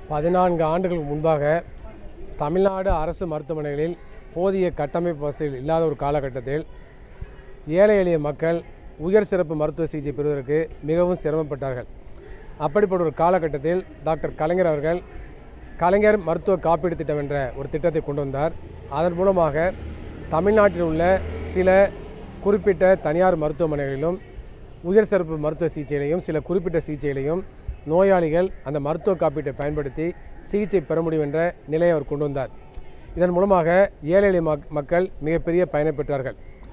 பதினான்கு ஆண்டுகளுக்கு முன்பாக தமிழ்நாடு அரசு மருத்துவமனைகளில் போதிய கட்டமைப்பு வசதிகள் இல்லாத ஒரு காலகட்டத்தில் ஏழை எளிய மக்கள் உயர் சிறப்பு மருத்துவ சிகிச்சை பெறுவதற்கு மிகவும் சிரமப்பட்டார்கள் அப்படிப்பட்ட ஒரு காலகட்டத்தில் டாக்டர் கலைஞர் அவர்கள் கலைஞர் மருத்துவ காப்பீடு திட்டம் என்ற ஒரு திட்டத்தை கொண்டு வந்தார் அதன் மூலமாக தமிழ்நாட்டில் உள்ள சில குறிப்பிட்ட தனியார் மருத்துவமனைகளிலும் உயர் சிறப்பு மருத்துவ சிகிச்சையிலையும் சில குறிப்பிட்ட சிகிச்சையிலையும் நோயாளிகள் அந்த மருத்துவ காப்பீட்டை பயன்படுத்தி சிகிச்சை பெற முடியும் என்ற நிலையை அவர் கொண்டு வந்தார் இதன் மூலமாக ஏழை எளிய மக் மக்கள் மிகப்பெரிய பயனை பெற்றார்கள்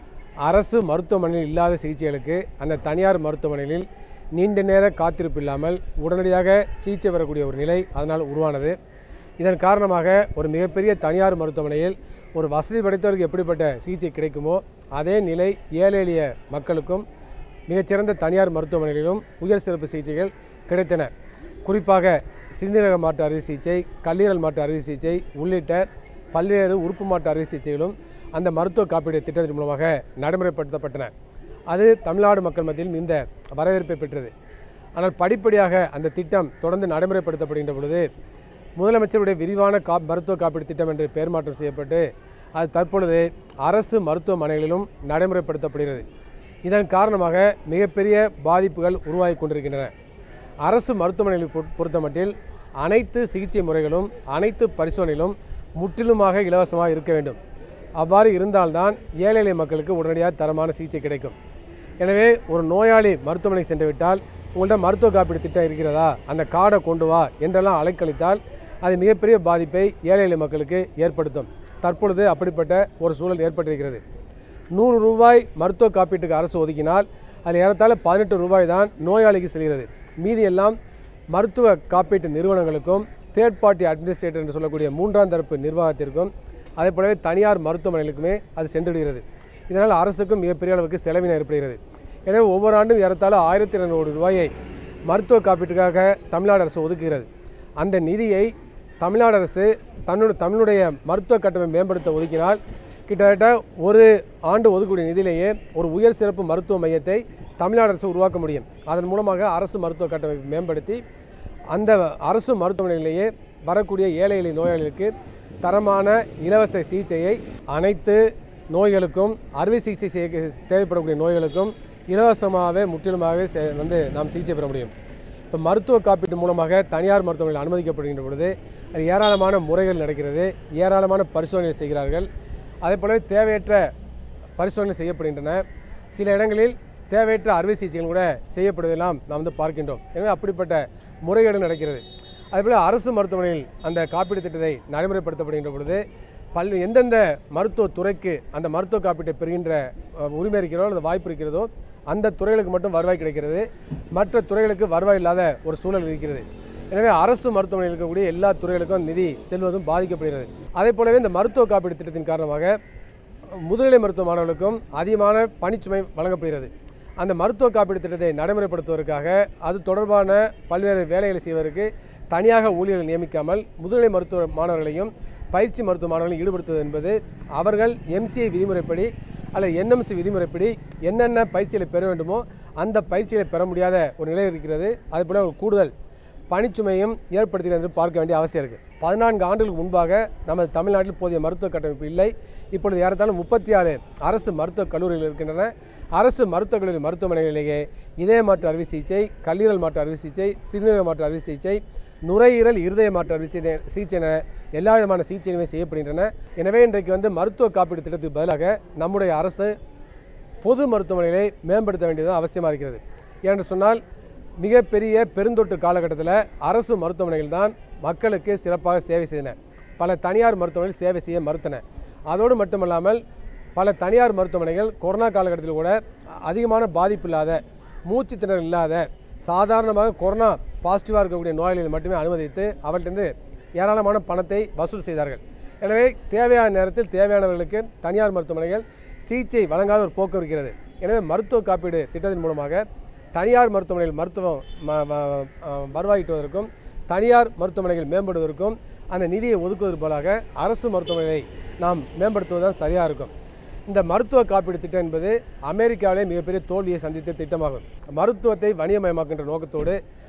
அரசு மருத்துவமனையில் இல்லாத சிகிச்சைகளுக்கு அந்த தனியார் மருத்துவமனைகளில் நீண்ட நேர காத்திருப்பு இல்லாமல் உடனடியாக சிகிச்சை பெறக்கூடிய ஒரு நிலை அதனால் உருவானது இதன் காரணமாக ஒரு மிகப்பெரிய தனியார் மருத்துவமனையில் ஒரு வசதி படைத்தவருக்கு எப்படிப்பட்ட சிகிச்சை கிடைக்குமோ அதே நிலை ஏழை எளிய மக்களுக்கும் மிகச்சிறந்த தனியார் மருத்துவமனைகளிலும் உயர் சிறப்பு சிகிச்சைகள் கிடைத்தன குறிப்பாக சிறுநீரக மாற்று அறுவை சிகிச்சை கல்லீரல் மாற்று அறுவை சிகிச்சை உள்ளிட்ட பல்வேறு உறுப்பு மாற்று அறுவை சிகிச்சைகளும் அந்த மருத்துவ காப்பீடு திட்டத்தின் மூலமாக நடைமுறைப்படுத்தப்பட்டன அது தமிழ்நாடு மக்கள் மத்தியில் இந்த வரவேற்பை பெற்றது ஆனால் படிப்படியாக அந்த திட்டம் தொடர்ந்து நடைமுறைப்படுத்தப்படுகின்ற பொழுது முதலமைச்சருடைய விரிவான கா மருத்துவ காப்பீடு திட்டம் என்று பெயர் மாற்றம் செய்யப்பட்டு அது தற்பொழுது அரசு மருத்துவமனைகளிலும் நடைமுறைப்படுத்தப்படுகிறது இதன் காரணமாக மிகப்பெரிய பாதிப்புகள் உருவாகி கொண்டிருக்கின்றன அரசு மருத்துவமனைகளை பொ- பொறுத்தமட்டில் அனைத்து சிகிச்சை முறைகளும் அனைத்து பரிசோதனைகளும் முற்றிலுமாக இலவசமாக இருக்க வேண்டும் அவ்வாறு இருந்தால்தான் ஏழை எளிய மக்களுக்கு உடனடியாக தரமான சிகிச்சை கிடைக்கும் எனவே ஒரு நோயாளி மருத்துவமனைக்கு சென்று விட்டால் உங்கள்கிட்ட மருத்துவ காப்பீடு திட்டம் இருக்கிறதா அந்த கார்டை கொண்டு வா என்றெல்லாம் அலைக்கழித்தால் அது மிகப்பெரிய பாதிப்பை ஏழை எளிய மக்களுக்கு ஏற்படுத்தும் தற்பொழுது அப்படிப்பட்ட ஒரு சூழல் ஏற்பட்டிருக்கிறது நூறு ரூபாய் மருத்துவ காப்பீட்டுக்கு அரசு ஒதுக்கினால் அதில் ஏறத்தாழ பதினெட்டு ரூபாய் தான் நோயாளிக்கு செல்கிறது மீதி எல்லாம் மருத்துவ காப்பீட்டு நிறுவனங்களுக்கும் தேர்ட் பார்ட்டி அட்மினிஸ்ட்ரேட்டர் என்று சொல்லக்கூடிய மூன்றாம் தரப்பு நிர்வாகத்திற்கும் அதே போலவே தனியார் மருத்துவமனைகளுக்குமே அது சென்றுவிடுகிறது இதனால் அரசுக்கும் மிகப்பெரிய அளவுக்கு செலவினம் ஏற்படுகிறது எனவே ஒவ்வொரு ஆண்டும் ஏறத்தாழ ஆயிரத்தி இரநூறு ரூபாயை மருத்துவ காப்பீட்டுக்காக தமிழ்நாடு அரசு ஒதுக்குகிறது அந்த நிதியை தமிழ்நாடு அரசு தன்னுடைய தமிழுடைய மருத்துவ கட்டமைப்பை மேம்படுத்த ஒதுக்கினால் கிட்டத்தட்ட ஒரு ஆண்டு ஒதுக்கக்கூடிய நிதியிலேயே ஒரு உயர் சிறப்பு மருத்துவ மையத்தை தமிழ்நாடு அரசு உருவாக்க முடியும் அதன் மூலமாக அரசு மருத்துவ கட்டமைப்பை மேம்படுத்தி அந்த அரசு மருத்துவமனையிலேயே வரக்கூடிய ஏழை எளிய நோயாளிகளுக்கு தரமான இலவச சிகிச்சையை அனைத்து நோய்களுக்கும் அறுவை சிகிச்சை செய்ய தேவைப்படக்கூடிய நோய்களுக்கும் இலவசமாகவே முற்றிலுமாக செ- வந்து நாம் சிகிச்சை பெற முடியும் இப்போ மருத்துவ காப்பீட்டு மூலமாக தனியார் மருத்துவமனையில் அனுமதிக்கப்படுகின்ற பொழுது அது ஏராளமான முறைகள் நடக்கிறது ஏராளமான பரிசோதனைகள் செய்கிறார்கள் அதே போலவே தேவையற்ற பரிசோதனை செய்யப்படுகின்றன சில இடங்களில் தேவையற்ற அறுவை சிகிச்சைகள் கூட செய்யப்படுவதெல்லாம் நாம் வந்து பார்க்கின்றோம் எனவே அப்படிப்பட்ட முறைகேடு நடக்கிறது அதேபோல் அரசு மருத்துவமனையில் அந்த காப்பீடு திட்டத்தை நடைமுறைப்படுத்தப்படுகின்ற பொழுது பல் எந்தெந்த மருத்துவ துறைக்கு அந்த மருத்துவ காப்பீட்டை பெறுகின்ற அஹ், உரிமை இருக்கிறதோ அல்லது வாய்ப்பு இருக்கிறதோ அந்த துறைகளுக்கு மட்டும் வருவாய் கிடைக்கிறது மற்ற துறைகளுக்கு வருவாய் இல்லாத ஒரு சூழல் இருக்கிறது எனவே அரசு மருத்துவமனையில் இருக்கக்கூடிய எல்லா துறைகளுக்கும் நிதி செல்வதும் பாதிக்கப்படுகிறது அதே போலவே இந்த மருத்துவ காப்பீடு திட்டத்தின் காரணமாக முதுநிலை மருத்துவ மாணவர்களுக்கும் அதிகமான பணிச்சுமை வழங்கப்படுகிறது அந்த மருத்துவ காப்பீடு திட்டத்தை நடைமுறைப்படுத்துவதற்காக அது தொடர்பான பல்வேறு வேலைகளை செய்வதற்கு தனியாக ஊழியர்கள் நியமிக்காமல் முதுநிலை மருத்துவ மாணவர்களையும் பயிற்சி மருத்துவ மாணவர்களையும் ஈடுபடுத்துவது என்பது அவர்கள் எம்சிஐ விதிமுறைப்படி அல்லது என்எம்சி விதிமுறைப்படி என்னென்ன பயிற்சிகளை பெற வேண்டுமோ அந்த பயிற்சிகளை பெற முடியாத ஒரு நிலை இருக்கிறது அதுபோல ஒரு கூடுதல் பணிச்சுமையும் ஏற்படுத்துகிறது என்று பார்க்க வேண்டிய அவசியம் இருக்குது பதினான்கு ஆண்டுகளுக்கு முன்பாக நமது தமிழ்நாட்டில் போதிய மருத்துவ கட்டமைப்பு இல்லை இப்பொழுது ஏறத்தாழ முப்பத்தி ஆறு அரசு மருத்துவக் கல்லூரிகள் இருக்கின்றன அரசு மருத்துவக் கல்லூரி மருத்துவமனைகளிலேயே இதய மாற்று அறுவை சிகிச்சை கல்லீரல் மாற்று அறுவை சிகிச்சை சிறுநீரக மாற்று அறுவை சிகிச்சை நுரையீரல் இருதய மாற்று அறுவை சிகிச்சை சிகிச்சை என எல்லா விதமான சிகிச்சைகளுமே செய்யப்படுகின்றன எனவே இன்றைக்கு வந்து மருத்துவ காப்பீடு திட்டத்துக்கு பதிலாக நம்முடைய அரசு பொது மருத்துவமனைகளை மேம்படுத்த வேண்டியது அவசியமாக இருக்கிறது ஏனென்று சொன்னால் மிகப்பெரிய பெருந்தொற்று காலகட்டத்தில் அரசு மருத்துவமனைகள் தான் மக்களுக்கு சிறப்பாக சேவை செய்தன பல தனியார் மருத்துவமனைகள் சேவை செய்ய மறுத்தன அதோடு மட்டுமல்லாமல் பல தனியார் மருத்துவமனைகள் கொரோனா காலகட்டத்தில் கூட அதிகமான பாதிப்பு இல்லாத மூச்சு திணறல் இல்லாத சாதாரணமாக கொரோனா பாசிட்டிவாக இருக்கக்கூடிய நோயாளிகளை மட்டுமே அனுமதித்து அவர்கிட்டருந்து ஏராளமான பணத்தை வசூல் செய்தார்கள் எனவே தேவையான நேரத்தில் தேவையானவர்களுக்கு தனியார் மருத்துவமனைகள் சிகிச்சை வழங்காத ஒரு போக்கு இருக்கிறது எனவே மருத்துவ காப்பீடு திட்டத்தின் மூலமாக தனியார் மருத்துவமனையில் மருத்துவம் ம- ம- அஹ் வருவாயிட்டுவதற்கும் தனியார் மேம்படுவதற்கும் மேம்படுவதற்கும் அந்த நிதியை ஒதுக்குவதற்கு பதிலாக அரசு மருத்துவமனைகளை நாம் மேம்படுத்துவது தான் சரியாக இருக்கும் இந்த மருத்துவ காப்பீடு திட்டம் என்பது அமெரிக்காவிலே மிகப்பெரிய தோல்வியை சந்தித்த திட்டமாகும் மருத்துவத்தை வணிகமயமாக்கின்ற நோக்கத்தோடு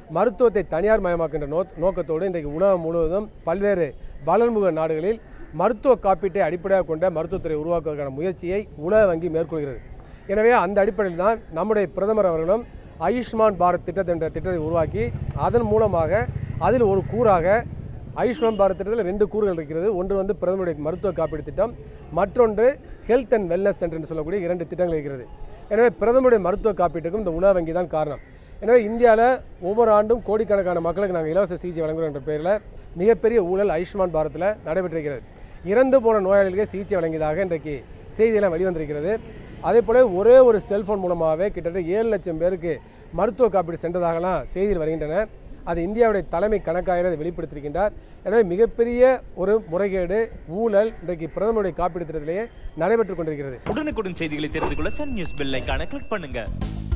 மருத்துவத்தை தனியார் மயமாக்கின்ற நோ நோக்கத்தோடு இன்றைக்கு உலகம் முழுவதும் பல்வேறு வளர்முக நாடுகளில் மருத்துவ காப்பீட்டை அடிப்படையாக கொண்ட மருத்துவத்துறை உருவாக்குவதற்கான முயற்சியை உலக வங்கி மேற்கொள்கிறது எனவே அந்த அடிப்படையில் தான் நம்முடைய பிரதமர் அவர்களும் ஆயுஷ்மான் பாரத் திட்டத்தை என்ற திட்டத்தை உருவாக்கி அதன் மூலமாக அதில் ஒரு கூறாக ஆயுஷ்மான் பாரத் திட்டத்தில் ரெண்டு கூறுகள் இருக்கிறது ஒன்று வந்து பிரதமருடைய மருத்துவ காப்பீடு திட்டம் மற்றொன்று ஹெல்த் அண்ட் வெல்னஸ் சென்டர் என்று சொல்லக்கூடிய இரண்டு திட்டங்கள் இருக்கிறது எனவே பிரதமருடைய மருத்துவ காப்பீட்டுக்கும் இந்த உலக வங்கி தான் காரணம் எனவே இந்தியாவில் ஒவ்வொரு ஆண்டும் கோடிக்கணக்கான மக்களுக்கு நாங்கள் இலவச சிகிச்சை வழங்குகிறோம் என்ற பெயரில் மிகப்பெரிய ஊழல் ஆயுஷ்மான் பாரத்தில் நடைபெற்றிருக்கிறது இறந்து போன நோயாளிகளுக்கு சிகிச்சை வழங்கியதாக இன்றைக்கு செய்தியெல்லாம் வெளிவந்திருக்கிறது அதே போல ஒரே ஒரு செல்போன் மூலமாகவே கிட்டத்தட்ட ஏழு லட்சம் பேருக்கு மருத்துவ காப்பீடு சென்றதாகலாம் செய்தியில் வருகின்றன அது இந்தியாவுடைய தலைமை கணக்காயர் அதை வெளிப்படுத்தியிருக்கின்றார் எனவே மிகப்பெரிய ஒரு முறைகேடு ஊழல் இன்றைக்கு பிரதமருடைய காப்பீடு திட்டத்திலேயே நடைபெற்றுக் கொண்டிருக்கிறது உடனுக்குடன் செய்திகளை தெரிந்து கொள்ள சன் நியூஸ் பெல் ஐகானை கிளிக் பண்ணுங்க